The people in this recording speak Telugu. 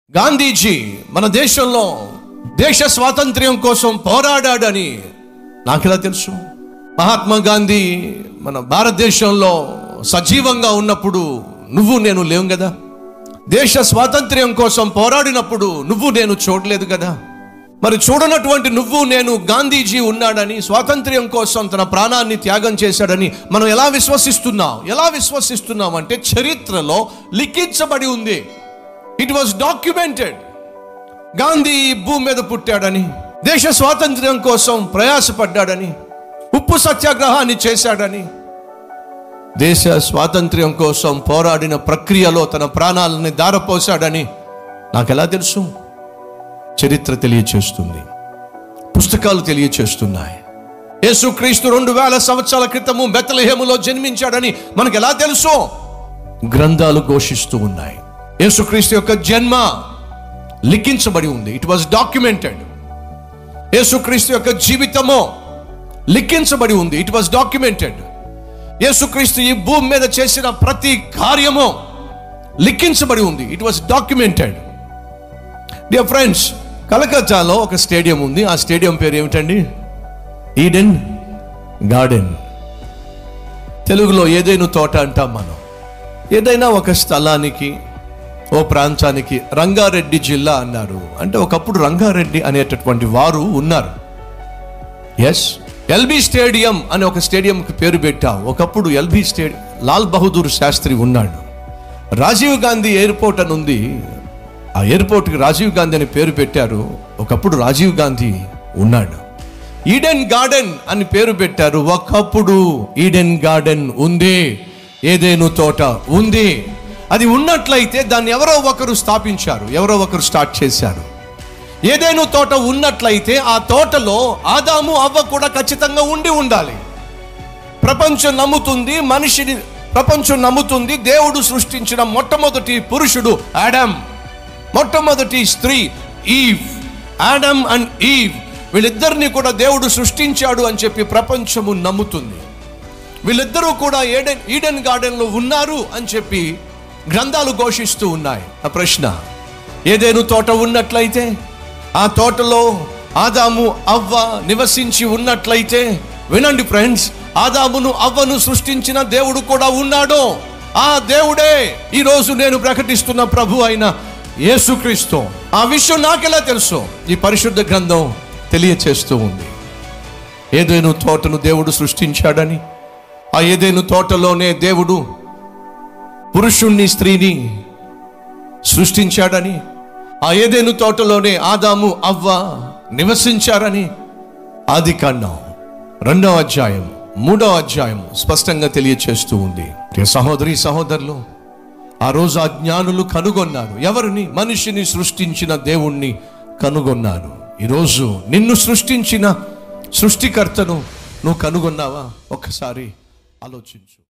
గాంధీజీ మన దేశంలో దేశ స్వాతంత్ర్యం కోసం పోరాడాడని నాకెలా తెలుసు మహాత్మా గాంధీ మన భారతదేశంలో సజీవంగా ఉన్నప్పుడు నువ్వు నేను లేవు కదా దేశ స్వాతంత్ర్యం కోసం పోరాడినప్పుడు నువ్వు నేను చూడలేదు కదా మరి చూడనటువంటి నువ్వు నేను గాంధీజీ ఉన్నాడని స్వాతంత్ర్యం కోసం తన ప్రాణాన్ని త్యాగం చేశాడని మనం ఎలా విశ్వసిస్తున్నాం ఎలా విశ్వసిస్తున్నాం అంటే చరిత్రలో లిఖించబడి ఉంది ఇట్ వాజ్ డాక్యుమెంటెడ్ గాంధీ ఈ భూమి మీద పుట్టాడని దేశ స్వాతంత్ర్యం కోసం ప్రయాసపడ్డాడని ఉప్పు సత్యాగ్రహాన్ని చేశాడని దేశ స్వాతంత్ర్యం కోసం పోరాడిన ప్రక్రియలో తన ప్రాణాలని దారపోశాడని నాకెలా తెలుసు చరిత్ర తెలియచేస్తుంది పుస్తకాలు తెలియచేస్తున్నాయి యేసుక్రీస్తు రెండు వేల సంవత్సరాల క్రితము బెత్తలహేములో జన్మించాడని మనకు ఎలా తెలుసు గ్రంథాలు ఘోషిస్తూ ఉన్నాయి యేసుక్రీస్తు యొక్క జన్మ లిఖించబడి ఉంది ఇట్ వాజ్ డాక్యుమెంటెడ్ యేసుక్రీస్తు యొక్క జీవితము లిఖించబడి ఉంది ఇట్ వాజ్ డాక్యుమెంటెడ్ యేసుక్రీస్తు ఈ భూమి మీద చేసిన ప్రతి కార్యము లిఖించబడి ఉంది it was documented dear friends కలకత్తాలో ఒక స్టేడియం ఉంది ఆ స్టేడియం పేరు ఏమిటండి ఈడెన్ గార్డెన్ తెలుగులో ఏదైనా తోట అంటాం మనం ఏదైనా ఒక స్థలానికి ఓ ప్రాంతానికి రంగారెడ్డి జిల్లా అన్నారు అంటే ఒకప్పుడు రంగారెడ్డి అనేటటువంటి వారు ఉన్నారు ఎస్ ఎల్బీ స్టేడియం అనే ఒక స్టేడియంకి పేరు పెట్టాం ఒకప్పుడు ఎల్బీ స్టేడియం లాల్ బహదూర్ శాస్త్రి ఉన్నాడు రాజీవ్ గాంధీ ఎయిర్పోర్ట్ అని ఉంది ఆ ఎయిర్పోర్ట్కి రాజీవ్ గాంధీ అని పేరు పెట్టారు ఒకప్పుడు రాజీవ్ గాంధీ ఉన్నాడు ఈడెన్ గార్డెన్ అని పేరు పెట్టారు ఒకప్పుడు ఈడెన్ గార్డెన్ ఉంది ఏదేను తోట ఉంది అది ఉన్నట్లయితే దాన్ని ఎవరో ఒకరు స్థాపించారు ఎవరో ఒకరు స్టార్ట్ చేశారు ఏదేను తోట ఉన్నట్లయితే ఆ తోటలో ఆదాము అవ్వ కూడా ఖచ్చితంగా ఉండి ఉండాలి ప్రపంచం నమ్ముతుంది మనిషిని ప్రపంచం నమ్ముతుంది దేవుడు సృష్టించిన మొట్టమొదటి పురుషుడు ఆడమ్ మొట్టమొదటి స్త్రీ ఈవ్ ఆడమ్ అండ్ ఈవ్ వీళ్ళిద్దరిని కూడా దేవుడు సృష్టించాడు అని చెప్పి ప్రపంచము నమ్ముతుంది వీళ్ళిద్దరూ కూడా ఏడెన్ ఈడెన్ గార్డెన్లో ఉన్నారు అని చెప్పి గ్రంథాలు ఘోషిస్తూ ఉన్నాయి ఆ ప్రశ్న ఏదేను తోట ఉన్నట్లయితే ఆ తోటలో ఆదాము అవ్వ నివసించి ఉన్నట్లయితే వినండి ఫ్రెండ్స్ ఆదామును అవ్వను సృష్టించిన దేవుడు కూడా ఉన్నాడు ఆ దేవుడే ఈరోజు నేను ప్రకటిస్తున్న ప్రభు అయిన యేసుక్రీస్తు ఆ విషయం నాకెలా తెలుసు ఈ పరిశుద్ధ గ్రంథం తెలియచేస్తూ ఉంది ఏదేను తోటను దేవుడు సృష్టించాడని ఆ ఏదేను తోటలోనే దేవుడు పురుషుణ్ణి స్త్రీని సృష్టించాడని ఆ ఏదేను తోటలోనే ఆదాము అవ్వ నివసించారని ఆది కాండం రెండవ అధ్యాయం మూడవ అధ్యాయం స్పష్టంగా తెలియచేస్తూ ఉంది ప్రియ సహోదరి సహోదరులు ఆ రోజు ఆ జ్ఞానులు కనుగొన్నారు ఎవరిని మనిషిని సృష్టించిన దేవుణ్ణి కనుగొన్నారు ఈరోజు నిన్ను సృష్టించిన సృష్టికర్తను నువ్వు కనుగొన్నావా ఒక్కసారి ఆలోచించు